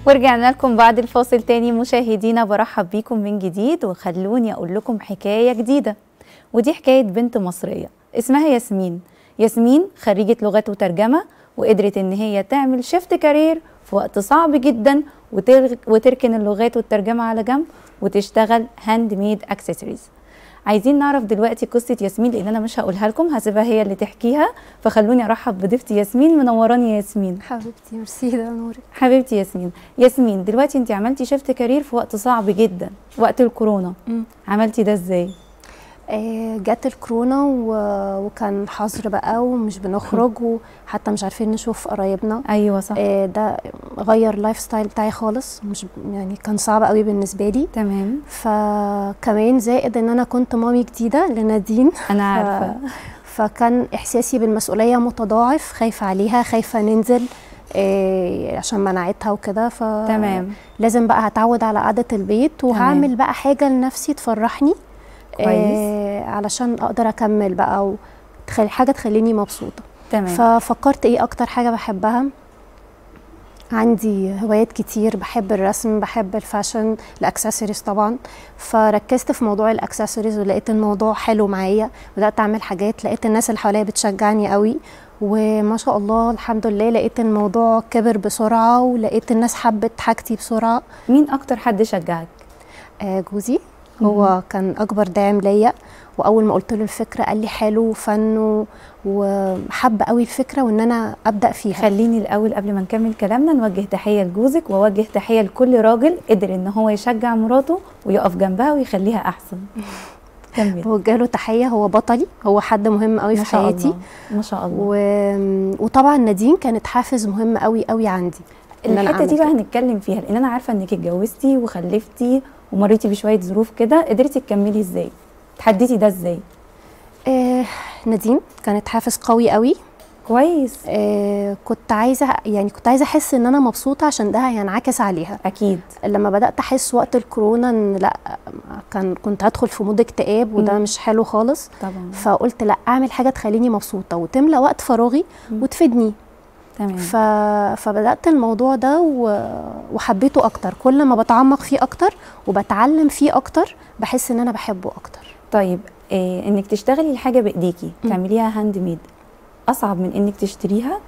ورجعنا لكم بعد الفاصل تاني مشاهدينا برحب بيكم من جديد وخلوني اقول لكم حكايه جديده ودي حكايه بنت مصريه اسمها ياسمين ياسمين خريجه لغات وترجمه وقدرت ان هي تعمل شيفت كارير في وقت صعب جدا وترغ- وتركن اللغات والترجمه على جنب وتشتغل هاند ميد اكسسوارز عايزين نعرف دلوقتي قصه ياسمين لان انا مش هقولها لكم هسيبها هي اللي تحكيها فخلوني ارحب بضيفتي ياسمين منوراني يا ياسمين حبيبتي ميرسي ده نورك حبيبتي ياسمين ياسمين دلوقتي انت عملتي شيفت كارير في وقت صعب جدا وقت الكورونا عملتي ده ازاي آه جت الكورونا و- وكان حظر بقى ومش بنخرج وحتى مش عارفين نشوف قرايبنا ايوه صح آه ده غير اللايف ستايل بتاعي خالص مش يعني كان صعب قوي بالنسبه لي تمام فكمان زائد ان انا كنت مامي جديده لنادين انا عارفه فكان احساسي بالمسؤوليه متضاعف خايفه عليها خايفه ننزل آه عشان مناعتها وكده ف تمام لازم بقى هتعود على قعدة البيت وهعمل بقى حاجة لنفسي تفرحني كويس. آه علشان اقدر اكمل بقى وتخلي حاجة تخليني مبسوطة تمام ففكرت ايه اكتر حاجة بحبها عندي هوايات كتير بحب الرسم بحب الفاشن الاكسسوارز طبعا فركزت في موضوع الاكسسوارز ولقيت الموضوع حلو معايا بدات اعمل حاجات لقيت الناس اللي حواليا بتشجعني قوي وما شاء الله الحمد لله لقيت الموضوع كبر بسرعه ولقيت الناس حبت حاجتي بسرعه مين اكتر حد شجعك آه، جوزي هو كان اكبر داعم ليا واول ما قلت له الفكره قال لي حلو وفن و- وحب قوي الفكره وان انا ابدا فيها خليني الاول قبل ما نكمل كلامنا نوجه تحيه لجوزك ووجه تحيه لكل راجل قدر ان هو يشجع مراته ويقف جنبها ويخليها احسن كمل بوجه له تحيه هو بطلي هو حد مهم قوي ما في شاء حياتي الله ما شاء الله و... وطبعا نادين كانت حافز مهم قوي قوي عندي إن أنا الحته دي أعمل بقى كده. هنتكلم فيها لان انا عارفه انك اتجوزتي وخلفتي ومريتي بشويه ظروف كده قدرتي تكملي ازاي تحديتي ده ازاي آه نادين كانت حافز قوي قوي كويس آه كنت عايزه يعني كنت عايزه احس ان انا مبسوطه عشان ده هينعكس عليها اكيد لما بدات احس وقت الكورونا ان لا كان كنت هدخل في مود اكتئاب وده مم. مش حلو خالص طبعا فقلت لا اعمل حاجه تخليني مبسوطه وتملى وقت فراغي مم. وتفيدني تمام ف... فبدات الموضوع ده و... وحبيته اكتر كل ما بتعمق فيه اكتر وبتعلم فيه اكتر بحس ان انا بحبه اكتر طيب إيه انك تشتغلي الحاجه بايديكي مم. تعمليها هاند ميد اصعب من انك تشتريها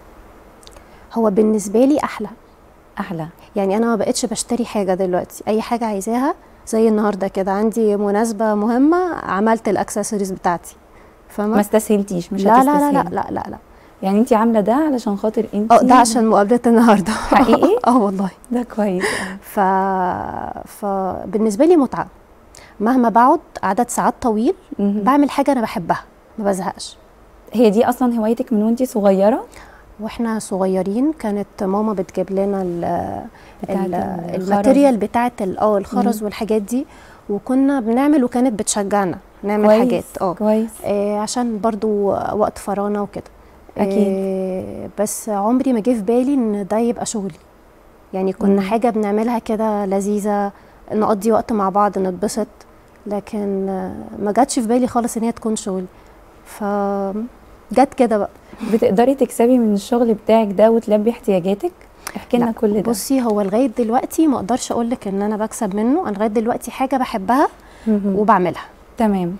هو بالنسبه لي احلى احلى يعني انا ما بقتش بشتري حاجه دلوقتي اي حاجه عايزاها زي النهارده كده عندي مناسبه مهمه عملت الاكسسوارز بتاعتي ما فاهمه استسهلتيش مش لا لا لا هتستسهلي. لا لا لا لا يعني انت عامله ده علشان خاطر انت اه ده عشان مقابله النهارده حقيقي؟ اه والله ده كويس أوي. ف فبالنسبه لي متعه مهما بقعد عدد ساعات طويل مهم. بعمل حاجه انا بحبها ما بزهقش هي دي اصلا هوايتك من وانت صغيره واحنا صغيرين كانت ماما بتجيب لنا ال- بتاعت ال- الخرز. الماتيريال بتاعت ال- اه الخرز مم. والحاجات دي وكنا بنعمل وكانت بتشجعنا نعمل كويس حاجات اه كويس آه، عشان برضو وقت فراغنا وكده أكيد. آه، بس عمري ما جه في بالي ان ده يبقى شغلي يعني كنا مم. حاجه بنعملها كده لذيذه نقضي وقت مع بعض نتبسط لكن آه، ما جاتش في بالي خالص ان هي تكون شغل ف جت كده بقى بتقدري تكسبي من الشغل بتاعك ده وتلبي احتياجاتك احكي لنا لا، كل ده بصي هو لغايه دلوقتي ما اقدرش اقول لك ان انا بكسب منه انا لغايه دلوقتي حاجه بحبها مهم. وبعملها تمام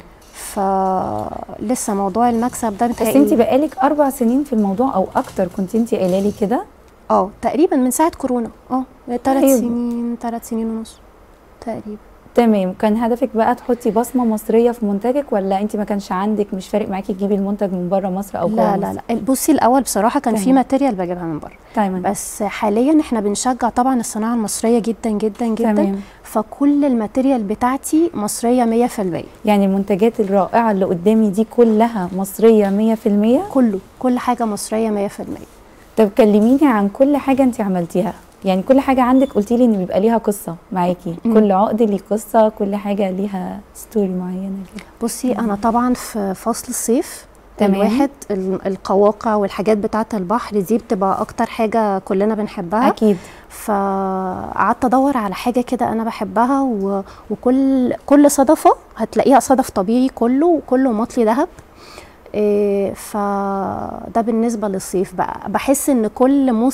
فلسه موضوع المكسب ده بس بتهيألي- انت بقالك اربع سنين في الموضوع او اكتر كنت انت قايله لي كده اه تقريبا من ساعه كورونا اه ثلاث طيب. سنين ثلاث سنين ونص تقريبا تمام كان هدفك بقى تحطي بصمه مصريه في منتجك ولا انت ما كانش عندك مش فارق معاكي تجيبي المنتج من بره مصر او لا جوه لا مصر؟ لا بصي الاول بصراحه كان في تمام. ماتيريال بجيبها من بره تمام بس حاليا احنا بنشجع طبعا الصناعه المصريه جدا جدا جدا تمام فكل الماتيريال بتاعتي مصريه 100% يعني المنتجات الرائعه اللي قدامي دي كلها مصريه 100% كله كل حاجه مصريه 100% طب كلميني عن كل حاجه انت عملتيها يعني كل حاجه عندك قلتي لي ان بيبقى ليها قصه معاكي مم. كل عقد ليه قصه كل حاجه ليها ستوري معينه كده بصي انا طبعا في فصل الصيف تمام. الواحد ال- القواقع والحاجات بتاعه البحر دي بتبقى اكتر حاجه كلنا بنحبها اكيد فقعدت ادور على حاجه كده انا بحبها و... وكل كل صدفه هتلاقيها صدف طبيعي كله وكله مطلي ذهب إيه، فده بالنسبه للصيف بقى بحس ان كل موسم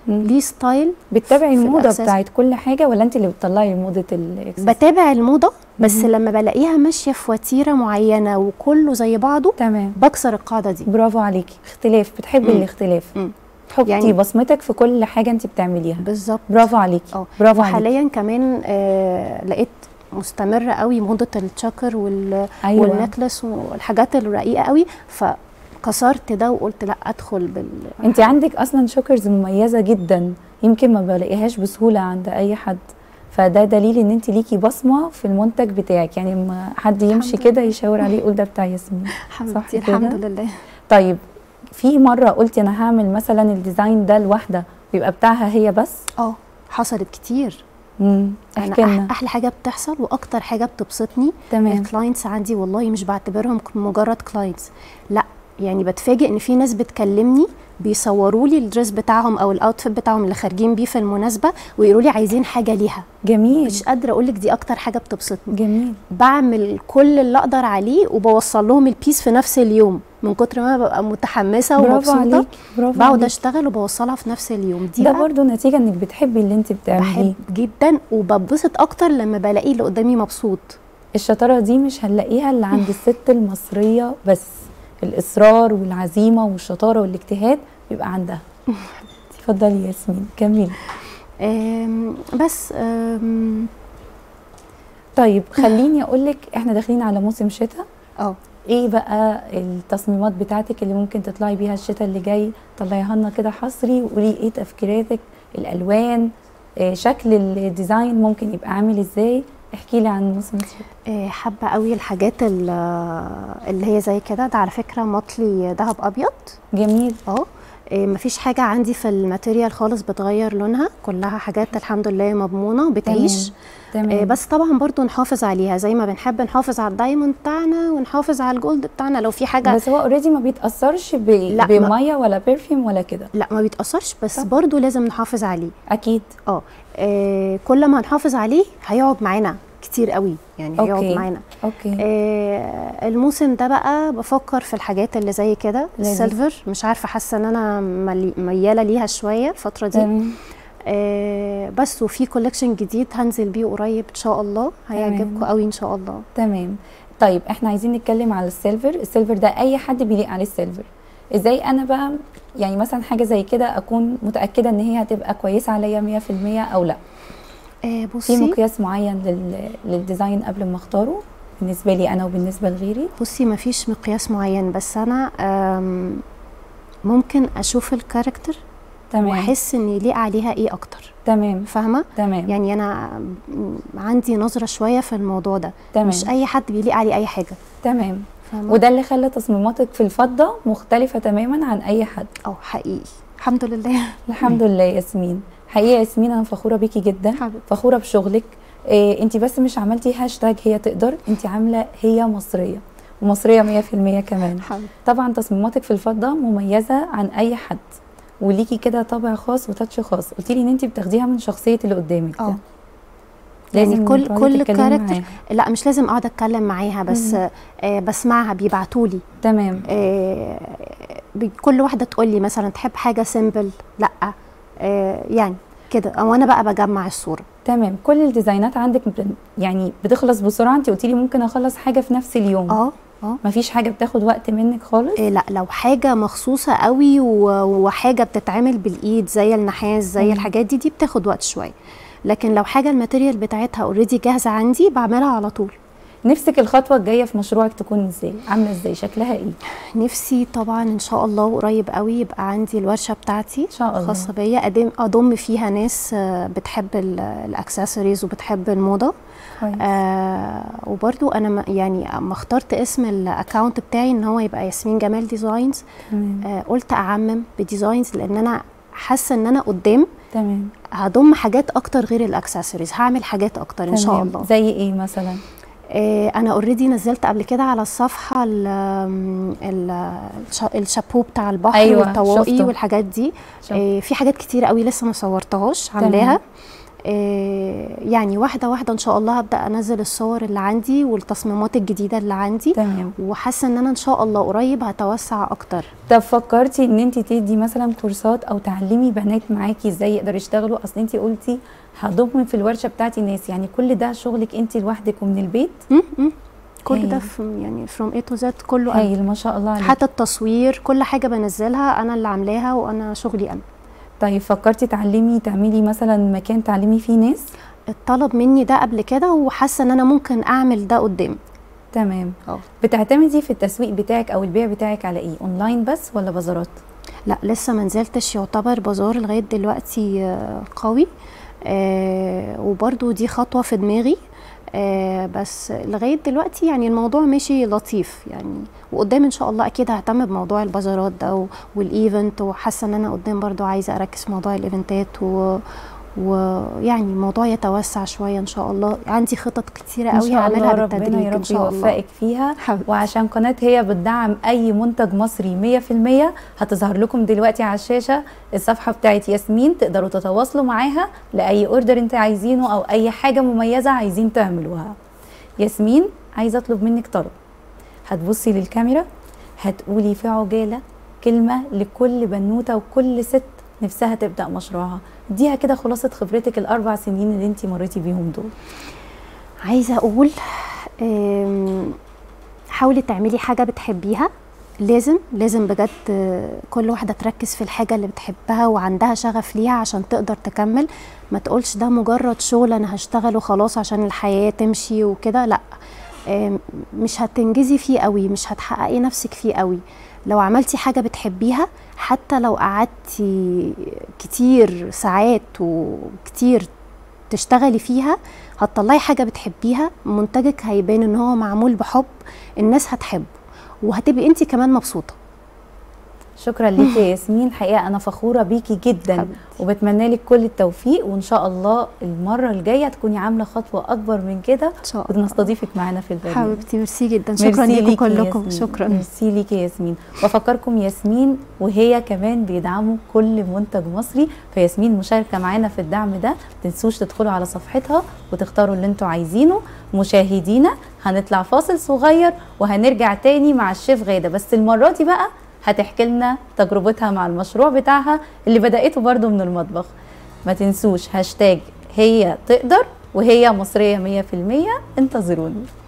مم. ليه ستايل بتتابعي في الموضه الأكسس. بتاعت كل حاجه ولا انت اللي بتطلعي موضه الاكسسوار بتابع الموضه بس مهم. لما بلاقيها ماشيه في وتيره معينه وكله زي بعضه تمام بكسر القاعده دي برافو عليكي اختلاف بتحبي مم. الاختلاف مم. تحطي يعني- بصمتك في كل حاجه انت بتعمليها بالظبط برافو عليكي اه برافو عليكي حاليا كمان آه لقيت مستمره قوي موضه التشكر وال ايوه والنكلس والحاجات الرقيقه قوي فكسرت ده وقلت لا ادخل بال انت عندك اصلا شوكرز مميزه جدا يمكن ما بلاقيهاش بسهوله عند اي حد فده دليل ان انت ليكي بصمه في المنتج بتاعك يعني لما حد يمشي الحمد كده يشاور عليه يقول ده بتاع ياسمين حبيبتي كده؟ الحمد لله طيب في مره قلتي انا هعمل مثلا الديزاين ده لوحده بيبقى بتاعها هي بس اه حصلت كتير امم انا احكي لنا أح- احلى حاجه بتحصل واكتر حاجه بتبسطني تمام الكلاينتس عندي والله مش بعتبرهم ك- مجرد كلاينتس لا يعني بتفاجئ ان في ناس بتكلمني بيصوروا لي الدريس بتاعهم او الاوتفيت بتاعهم اللي خارجين بيه في المناسبه ويقولوا لي عايزين حاجه ليها جميل مش قادره اقول لك دي اكتر حاجه بتبسطني جميل بعمل كل اللي اقدر عليه وبوصل لهم البيس في نفس اليوم من كتر ما أنا ببقى متحمسه برافو ومبسوطه عليك برافو بقعد عليك اشتغل وبوصلها في نفس اليوم دي ده بقى برضو نتيجه انك بتحبي اللي انت بتعمليه بحب جدا وببسط اكتر لما بلاقي اللي قدامي مبسوط الشطاره دي مش هنلاقيها الا عند الست المصريه بس الاصرار والعزيمه والشطاره والاجتهاد بيبقى عندها اتفضلي ياسمين كملي أم، بس أم، طيب خليني اقول لك احنا داخلين على موسم شتاء اه ايه بقى التصميمات بتاعتك اللي ممكن تطلعي بيها الشتاء اللي جاي طلعيها لنا كده حصري وقولي ايه تفكيراتك الالوان إيه شكل الديزاين ممكن يبقى عامل ازاي احكي لي عن موسم الشتاء آه، حابه قوي الحاجات ال- اللي هي زي كده ده على فكره مطلي ذهب ابيض جميل اه آه، مفيش حاجه عندي في الماتيريال خالص بتغير لونها كلها حاجات الحمد لله مضمونه وبتعيش تمام آه، بس طبعا برضو نحافظ عليها زي ما بنحب نحافظ على الدايموند بتاعنا ونحافظ على الجولد بتاعنا لو في حاجه بس هو اوريدي ما بيتاثرش ب... لا، ما- بميه ولا برفيوم ولا كده لا ما بيتاثرش بس طب. برضو لازم نحافظ عليه اكيد اه آه، كل ما نحافظ عليه هيقعد معانا كتير قوي يعني هيقعد أوكي. معانا اوكي آه، الموسم ده بقى بفكر في الحاجات اللي زي كده لذيذ. السيلفر مش عارفه حاسه ان انا ملي- مياله ليها شويه الفتره دي تمام آه بس وفي كولكشن جديد هنزل بيه قريب ان شاء الله هيعجبكم تمام. قوي ان شاء الله تمام طيب احنا عايزين نتكلم على السيلفر السيلفر ده اي حد بيليق عليه السيلفر ازاي انا بقى يعني مثلا حاجه زي كده اكون متاكده ان هي هتبقى كويسه عليا 100% او لا آه في بصي مقياس معين لل... للديزاين قبل ما اختاره بالنسبه لي انا وبالنسبه لغيري بصي ما فيش مقياس معين بس انا آم، ممكن اشوف الكاركتر تمام واحس ان يليق عليها ايه اكتر تمام فاهمه تمام يعني انا م- عندي نظره شويه في الموضوع ده تمام مش اي حد بيليق عليه اي حاجه تمام فاهمه وده اللي خلى تصميماتك في الفضه مختلفه تماما عن اي حد اه حقيقي الحمد لله الحمد لله ياسمين حقيقه ياسمين انا فخوره بيكي جدا حبيبتي. فخوره بشغلك إيه انت بس مش عملتي هاشتاج هي تقدر انت عامله هي مصريه ومصريه 100% كمان حبيبتي. طبعا تصميماتك في الفضه مميزه عن اي حد وليكي كده طابع خاص وتاتش خاص قلتي لي ان انت بتاخديها من شخصيه اللي قدامك اه ده يعني لازم كل تقعدي كل تتكلمي كاركتر معاها. لا مش لازم اقعد اتكلم معاها بس مم. آه بسمعها بيبعتوا لي تمام آه بي- كل واحده تقول لي مثلا تحب حاجه سيمبل لا آه يعني كده او انا بقى بجمع الصوره تمام كل الديزاينات عندك بت- يعني بتخلص بسرعه انت قلتي لي ممكن اخلص حاجه في نفس اليوم اه اه مفيش حاجه بتاخد وقت منك خالص إيه لا لو حاجه مخصوصه قوي و- وحاجه بتتعمل بالايد زي النحاس زي مم. الحاجات دي دي بتاخد وقت شويه لكن لو حاجه الماتيريال بتاعتها اوريدي جاهزه عندي بعملها على طول نفسك الخطوه الجايه في مشروعك تكون ازاي عامله ازاي شكلها ايه نفسي طبعا ان شاء الله قريب قوي يبقى عندي الورشه بتاعتي ان شاء الله خاصه بيا أدم اضم فيها ناس آه، بتحب الاكسسوارز وبتحب الموضه كويس. آه وبرضو انا ما- يعني ما اخترت اسم الاكونت بتاعي ان هو يبقى ياسمين جمال ديزاينز تمام آه قلت اعمم بديزاينز لان انا حاسه ان انا قدام تمام هضم حاجات اكتر غير الاكسسوارز هعمل حاجات اكتر ان شاء تمام. الله زي ايه مثلا آه انا اوريدي نزلت قبل كده على الصفحه ال ال الش- الشابو بتاع البحر أيوة، والطواقي شفته. والحاجات دي شوف. آه في حاجات كتير قوي لسه ما صورتهاش تمام. عاملاها آه، يعني واحده واحده ان شاء الله هبدا انزل الصور اللي عندي والتصميمات الجديده اللي عندي تمام وحاسه ان انا ان شاء الله قريب هتوسع اكتر طب فكرتي ان انت تدي مثلا كورسات او تعلمي بنات معاكي ازاي يقدروا يشتغلوا اصل انت قلتي هضم في الورشه بتاعتي ناس يعني كل ده شغلك انت لوحدك ومن البيت م- م. كل هايل. ده في يعني فروم اي تو زد كله أنا. هايل ما شاء الله عليك حتى التصوير كل حاجه بنزلها انا اللي عاملاها وانا شغلي انا طيب فكرتي تعلمي تعملي مثلا مكان تعلمي فيه ناس اتطلب مني ده قبل كده وحاسه ان انا ممكن اعمل ده قدام تمام اه بتعتمدي في التسويق بتاعك او البيع بتاعك على ايه اونلاين بس ولا بازارات لا لسه ما نزلتش يعتبر بازار لغايه دلوقتي آه، قوي آه وبرضو دي خطوه في دماغي آه بس لغايه دلوقتي يعني الموضوع ماشي لطيف يعني وقدام ان شاء الله اكيد ههتم بموضوع البازارات ده و- والايفنت وحاسه ان انا قدام برضو عايزه اركز في موضوع الايفنتات و ويعني الموضوع يتوسع شويه ان شاء الله عندي خطط كتيره ان قوي شاء الله هعملها ربنا بالتدريج يا ان رب شاء الله يوفقك فيها حبيبتي. وعشان قناه هي بتدعم اي منتج مصري 100% هتظهر لكم دلوقتي على الشاشه الصفحه بتاعت ياسمين تقدروا تتواصلوا معاها لاي اوردر انت عايزينه او اي حاجه مميزه عايزين تعملوها ياسمين عايزه اطلب منك طلب هتبصي للكاميرا هتقولي في عجاله كلمه لكل بنوته وكل ست نفسها تبدا مشروعها اديها كده خلاصه خبرتك الاربع سنين اللي انت مريتي بيهم دول عايزه اقول أم، حاولي تعملي حاجه بتحبيها لازم لازم بجد آه، كل واحده تركز في الحاجه اللي بتحبها وعندها شغف ليها عشان تقدر تكمل ما تقولش ده مجرد شغل انا هشتغله خلاص عشان الحياه تمشي وكده لا آم، مش هتنجزي فيه قوي مش هتحققي نفسك فيه قوي لو عملتي حاجه بتحبيها حتى لو قعدتي كتير ساعات وكتير تشتغلي فيها هتطلعي حاجه بتحبيها منتجك هيبان ان هو معمول بحب الناس هتحبه وهتبقي انت كمان مبسوطه شكرا ليكي يا ياسمين حقيقه انا فخوره بيكي جدا حبيبتي. وبتمنى لك كل التوفيق وان شاء الله المره الجايه تكوني عامله خطوه اكبر من كده ان شاء الله ونستضيفك معانا في البرنامج حبيبتي ميرسي جدا شكرا ميرسي لكم ليكي يا كلكم ياسمين. شكرا ميرسي ليكي يا ياسمين بفكركم ياسمين وهي كمان بيدعموا كل منتج مصري فياسمين مشاركه معانا في الدعم ده تنسوش تدخلوا على صفحتها وتختاروا اللي انتوا عايزينه مشاهدينا هنطلع فاصل صغير وهنرجع تاني مع الشيف غاده بس المره دي بقى هتحكي لنا تجربتها مع المشروع بتاعها اللي بدأته برضو من المطبخ ما تنسوش هاشتاج هي تقدر وهي مصرية 100% انتظروني